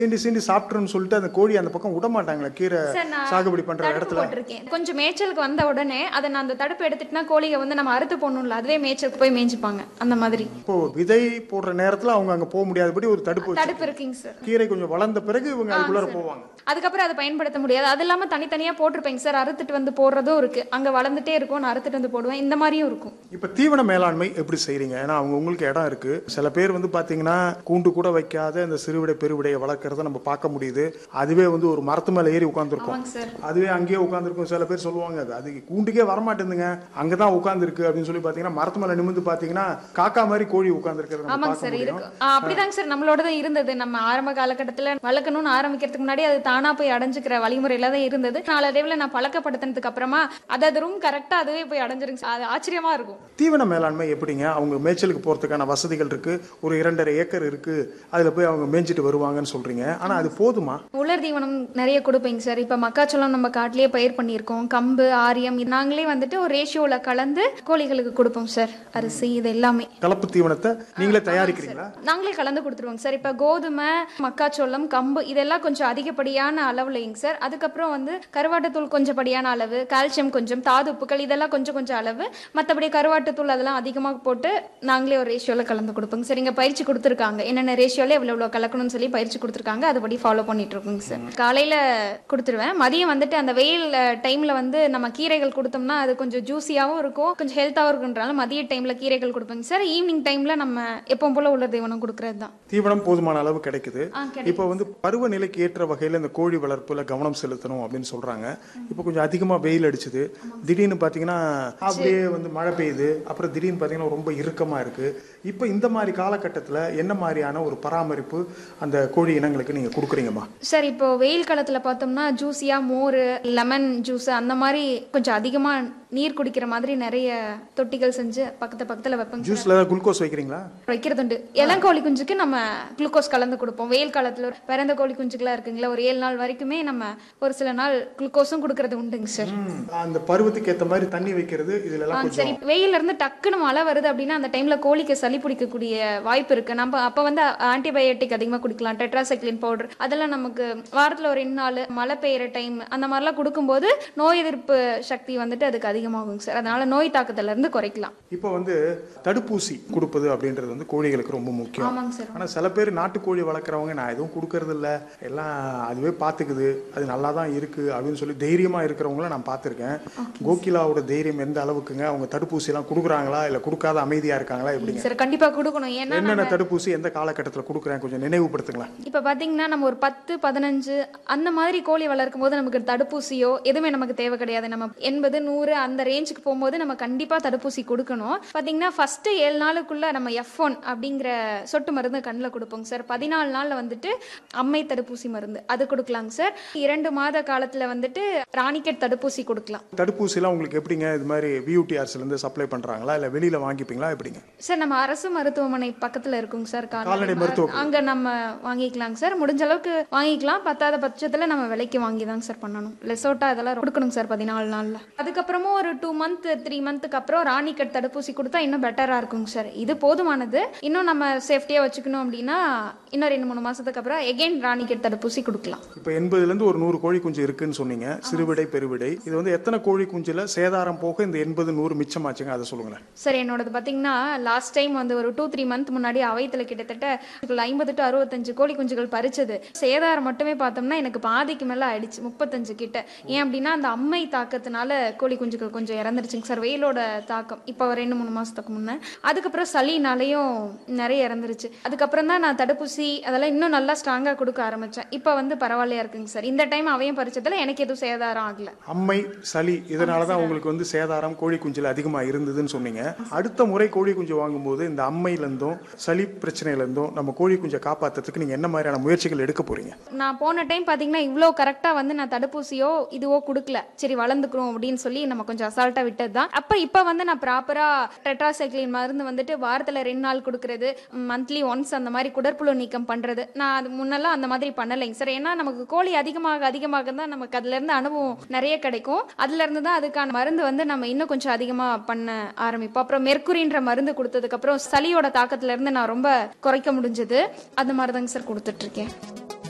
சீண்டி சீண்டி சாப்பிட்டுருன்னு சொல்லிட்டு அந்த கோழி அந்த பக்கம் விட மாட்டாங்களே கீரை சார், நான் சாகுபடி பண்ற தடுப்பு இடத்துல போட்டிருக்கேன் கொஞ்சம் மேய்ச்சலுக்கு வந்த உடனே அதை நான் அந்த தடுப்பு எடுத்துட்டுனா கோழியை வந்து நம்ம அறுத்து போடணும்ல அதுவே மேய்ச்சலுக்கு போய் மேய்ஞ்சிப்பாங்க அந்த மாதிரி இப்போ விதை போடுற நேரத்துல அவங்க அங்க போக முடியாதபடி ஒரு தடுப்பு வச்சு தடுப்பு இருக்குங்க சார் கீரை கொஞ்சம் வளர்ந்த பிறகு இவங்க அதுக்குள்ளார போவாங்க அதுக்கப்புறம் அதை பயன்படுத்த முடியாது அது இல்லாம தனித்தனியா போட்டிருப்பேங்க சார் அறுத்துட்டு வந்து போடுறதும் இருக்கு அங்க வளர்ந்துட்டே இருக்கும் நான் அறுத்துட்டு வந்து போடுவேன் இந்த மாதிரியும் இருக்கும் இப்ப தீவன மேலாண்மை எப்படி செய்றீங்க ஏன்னா அவங்க உங்களுக்கு இடம் இருக்கு சில பேர் வந்து பாத்தீங்கன்னா கூண்டு கூட வைக்காத இந்த சிறுவிடை பெருவிடையை வளர்க்கறத நம்ம பார்க்க முடியுது அதுவே வந்து ஒரு மரத்து மேல ஏறி உட்காந்துருக்கும் ஆமாங்க சார் அதுவே அங்கேயே உட்காந்துருக்கும் சில பேர் சொல்லுவாங்க அது அது கூண்டுக்கே வரமாட்டேங்குதுங்க அங்கதான் உட்காந்துருக்கு அப்படின்னு சொல்லி பாத்தீங்கன்னா மரத்து மேல நிமிந்து பாத்தீங்கன்னா காக்கா மாதிரி கோழி உட்காந்துருக்கிறது நம்ம ஆமாங்க பார்க்க சார் முடியும் இருக்கு ஆ, அப்படிதாங்க சார் நம்மளோட தான் இருந்தது நம்ம ஆரம்ப காலகட்டத்துல வளர்க்கணும்னு ஆரம்பிக்கிறதுக்கு முன்னாடி அது தானா போய் அடைஞ்சுக்கிற வழிமுறையில தான் இருந்தது நாளடைவுல நான் பழக்கப்படுத்தினதுக்கு அப்புறமா அது அது ரூம் கரெக்டா அதுவே போய் அடைஞ்சிருங்க சார். அது ஆச்சரியமா இருக்கும் தீவன மேலாண்மை எப்படிங்க அவங்க மேய்ச்சலுக்கு போறதுக்கான வசதிகள் இருக்கு ஒரு இரண்டரை ஏக்கர் இருக்கு அதுல போய் அவங்க மேய்ஞ்சிட்டு வருவாங்கன்னு சொல்றீங்க ஆனா அது போதுமா உலர் தீவனம் நிறைய கொடுப்பேங்க சார் இப்ப மக்காச்சோளம் நம்ம காட்டிலேயே பயிர் பண்ணியிருக்கோம் கம்பு ஆரியம் இது நாங்களே வந்துட்டு ஒரு ரேஷியோல கலந்து கோழிகளுக்கு கொடுப்போம் சார் அரிசி இது எல்லாமே கலப்பு தீவனத்தை நீங்களே தயாரிக்கிறீங்களா நாங்களே கலந்து கொடுத்துருவோங்க சார் இப்போ கோதுமை மக்காச்சோளம் கம்பு இதெல்லாம் கொஞ்சம் அதிகப்படியான அளவுலைங்க சார் அதுக்கப்புறம் வந்து கருவாட்டுத்தூள் கொஞ்சம் படியான அளவு கால்சியம் கொஞ்சம் தாது உப்புக்கள் இதெல்லாம் கொஞ்சம் கொஞ்சம் அளவு மற்றபடி கருவாட்டுத்தூள் அதெல்லாம் அதிகமாக போட்டு நாங்களே ஒரு ரேஷியோவில் கலந்து கொடுப்போங்க சார் இங்கே பயிற்சி கொடுத்துருக்காங்க என்னென்ன ரேஷியோவில் எவ்வளோ எவ்வளோ கலக்கணும்னு சொல்லி பயிற்சி கொடுத்துருக்காங்க அதுபடி ஃபாலோ பண்ணிட்டு இருக்கோங்க சார் காலையில் கொடுத்துருவேன் மதியம் வந்துட்டு அந்த வெயில் டைமில் வந்து நம்ம கீரைகள் கொடுத்தோம்னா அது கொஞ்சம் ஜூஸியாகவும் இருக்கும் கொஞ்சம் ஹெல்த்தாகவும் இருக்குன்றனால மதிய டைமில் கீரைகள் கொடுப்பேங்க சார் ஈவினிங் டைமில் நம்ம எப்பவும் போல உள்ள தீவனம் கொடுக்கறது தான் தீவனம் போதுமான அளவு கிடைக்குது ஆ, இப்போ வந்து பருவநிலைக்கு ஏற்ற வகையில் இந்த கோழி வளர்ப்புல கவனம் செலுத்தணும் அப்படின்னு சொல்றாங்க இப்போ கொஞ்சம் அதிகமா வெயில் அடிச்சுது திடீர்னு பார்த்தீங்கன்னா அப்படியே வந்து மழை பெய்யுது அப்புறம் திடீர்னு பார்த்தீங்கன்னா ரொம்ப இறுக்கமா இருக்கு இப்போ இந்த மாதிரி காலகட்டத்தில் என்ன மாதிரியான ஒரு பராமரிப்பு அந்த கோழி இனங்களுக்கு நீங்க கொடுக்குறீங்கம்மா சார் இப்போ வெயில் காலத்தில் பார்த்தோம்னா ஜூஸியா மோர் லெமன் ஜூஸ் அந்த மாதிரி கொஞ்சம் அதிகமாக நீர் குடிக்கிற மாதிரி நிறைய தொட்டிகள் செஞ்சு பக்கத்து பக்கத்தில் வைப்பேங்க சார். ஜூஸ்ல ஏதாவது குளுக்கோஸ் வைக்கிறீங்களா வைக்கிறதுண்டு இளங்கோழி குஞ்சுக்கு நம்ம குளுக்கோஸ் கலந்து கொடுப்போம் வெயில் காலத்தில் பிறந்த கோழி குஞ்சுக்கெல்லாம் இருக்குங்களா ஒரு ஏழு நாள் வரைக்குமே நம்ம ஒரு சில நாள் குளுக்கோஸும் கொடுக்கறது உண்டுங்க சார் அந்த பருவத்துக்கு ஏற்ற மாதிரி தண்ணி வைக்கிறது இதுல ஆ, எல்லாம் கொஞ்சம் சரி வெயில்ல இருந்து டக்குன்னு மழை வருது அப்படின்னா அந்த டைம்ல கோழிக்கு சளி பிடிக்கக்கூடிய வாய்ப்பு இருக்கு நம்ம அப்ப வந்து ஆன்டிபயோட்டிக் அதிகமா குடிக்கலாம் டெட்ராசைக்ளின் பவுடர் அதெல்லாம் நமக்கு வாரத்துல ஒரு ரெண்டு நாள் மழை பெய்யுற டைம் அந்த மாதிரிலாம் கொடுக்கும்போது நோய் எதிர்ப்பு சக்தி வந்துட்டு அதுக்கு அதிகமாகுங்க சார் அதனால நோய் தாக்கத்துல இருந்து குறைக்கலாம் இப்போ வந்து தடுப்பூசி கொடுப்பது அப்படின்றது வந்து கோழிகளுக்கு ரொம்ப முக்கியம் ஆமாங்க சார் ஆனா சில பேர் நாட்டுக்கோழி வளர்க்குறவங்க நான் எதுவும் கொடுக்கறது இல்ல எல்லாம் அதுவே பார்த்துக்குது அது நல்லா தான் இருக்கு அப்படின்னு சொல்லி தைரியமா இருக்கிறவங்கள நான் பார்த்துருக்கேன் கோகிலாவோட தைரியம் எந்த அளவுக்குங்க அவங்க தடுப்பூசி எல்லாம் கொடுக்குறாங்களா இல்ல கொடுக்காத அமைதியா இருக்காங்களா எப்படிங்க சார் கண்டிப்பா கொடுக்கணும் ஏன்னா என்னென்ன தடுப்பூசி எந்த காலகட்டத்தில் கொடுக்குறேன் கொஞ்சம் நினைவுபடுத்துங்களேன் இப்போ பார்த்தீங்கன்னா நம்ம ஒரு பத்து பதினஞ்சு அந்த மாதிரி கோழி வளர்க்கும் போது நமக்கு தடுப்பூசியோ எதுவுமே நமக்கு தேவை கிடையாது நம்ம எண்பது நூறு அந்த ரேஞ்சுக்கு போகும்போது நம்ம கண்டிப்பாக தடுப்பூசி கொடுக்கணும் பார்த்தீங்கன்னா ஃபஸ்ட்டு ஏழு நாளுக்குள்ள நம்ம எஃப் ஒன் அப்படிங்கிற சொட்டு மருந்து கண்ணில் கொடுப்போங்க சார் பதினாலு நாளில் வந்துட்டு அம்மை தடுப்பூசி மருந்து அது கொடுக்கலாங்க சார் இரண்டு மாத காலத்தில் வந்துட்டு ராணிக்கெட் தடுப்பூசி கொடுக்கலாம் தடுப்பூசிலாம் உங்களுக்கு எப்படிங்க இது மாதிரி வியூடிஆர்ஸ்ல இருந்து சப்ளை பண்றாங்களா இல்ல வெளியில வாங்கிப்பீங்களா எப்படிங்க சார் நம்ம அரசு மருத்துவமனை பக்கத்தில் இருக்குங்க சார் கால்நடை மருத்துவ அங்க நம்ம வாங்கிக்கலாங்க சார் முடிஞ்ச அளவுக்கு வாங்கிக்கலாம் பத்தாத பட்சத்துல நம்ம விலைக்கு வாங்கி தாங்க சார் பண்ணணும் லெசோட்டா இதெல்லாம் கொடுக்கணுங்க சார் பதினாலு நாள்ல அதுக்கப்புறமும் ஒரு டூ மந்த் த்ரீ மந்த்துக்கு அப்புறம் ராணிக்கட் தடுப்பூசி கொடுத்தா இன்னும் பெட்டரா இருக்குங்க சார் இது போதுமானது இன்னும் நம்ம சேஃப்டியா வச்சுக்கணும் அப்படின்னா இன்னும் ரெண்டு மூணு மாசத்துக்கு அப்புறம் எகைன் ராணிக்கட் தடுப்பூசி கொடுக்கலாம் இப்போ எண்பதுல இருந்து ஒரு நூறு கோழி குஞ்சு இருக்குன்னு சொன்னீங்க சிறுவிடை பெருவிடை இது வந்து எத்தனை கோழி குஞ்சுல சேதாரம் போக இந்த எண்பது நூறு மிச்சமாச்சுங்க அதை சொல்லுங்களேன் சார் என்னோடது பார்த்தீங்கன்னா லாஸ்ட் டைம் வந்து ஒரு டூ த்ரீ மந்த் முன்னாடி அவைத்தில் கிட்டத்தட்ட ஐம்பது டு அறுபத்தஞ்சு கோழி குஞ்சுகள் பறிச்சது சேதாரம் மட்டுமே பார்த்தோம்னா எனக்கு பாதிக்கு மேலே ஆயிடுச்சு முப்பத்தஞ்சு கிட்ட ஏன் அப்படின்னா அந்த அம்மை தாக்கத்தினால கோழி குஞ்சுகள் கொஞ்சம் இறந்துருச்சுங்க சார் வெயிலோட தாக்கம் இப்போ ஒரு ரெண்டு மூணு மாசத்துக்கு முன்னே அதுக்கப்புறம் சளினாலையும் நிறைய இறந்துருச்சு அதுக்கப்புறம் தான் நான் தடுப்பூசி அதெல்லாம் இன்னும் நல்லா ஸ்ட்ராங்காக கொடுக்க ஆரம்பிச்சேன் இப்போ வந்து பரவாயில்லையா இருக்குங்க சார் இந்த டைம் அவையும் பறிச்சதுல எனக்கு எதுவும் சேதாரம் ஆகல அம்மை சளி இதனால தான் உங்களுக்கு வந்து சேதாரம் கோழி குஞ்சுல அதிகமாக இருந்ததுன்னு சொன்னீங்க அடுத்த முறை கோழி குஞ்சு வாங்கும்போது இந்த அம்மையிலேருந்தும் சளி பிரச்சனையிலேருந்தும் நம்ம கோழி குஞ்சை காப்பாற்றுறதுக்கு நீங்கள் என்ன மாதிரியான முயற்சிகள் எடுக்க போறீங்க நான் போன டைம் பார்த்தீங்கன்னா இவ்வளோ கரெக்டாக வந்து நான் தடுப்பூசியோ இதுவோ கொடுக்கல சரி வளர்ந்துக்கிறோம் அப்படின்னு சொல்லி நம்ம கொஞ்சம் அசால்ட்டாக விட்டது தான் அப்போ இப்போ வந்து நான் ப்ராப்பராக டெட்ராசைக்ளின் மருந்து வந்துட்டு வாரத்தில் ரெண்டு நாள் கொடுக்கறது மந்த்லி ஒன்ஸ் அந்த மாதிரி குடற்புழு நீக்கம் பண்ணுறது நான் அது முன்னெல்லாம் அந்த மாதிரி பண்ணலைங்க சார் ஏன்னா நமக்கு கோழி அதிகமாக அதிகமாக தான் நமக்கு அதுலேருந்து அனுபவம் நிறைய கிடைக்கும் அதுலேருந்து தான் அதுக்கான மருந்து வந்து நம்ம இன்னும் கொஞ்சம் அதிகமாக பண்ண ஆரம்பிப்போம் அப்புறம் மெர்க்குரின்ற மருந்து கொடுத்ததுக்கப்புறம் சளியோட தாக்கத்துலேருந்து நான் ரொம்ப குறைக்க முடிஞ்சது அந்த மாதிரி தாங்க சார் கொடுத்துட்ருக்கேன்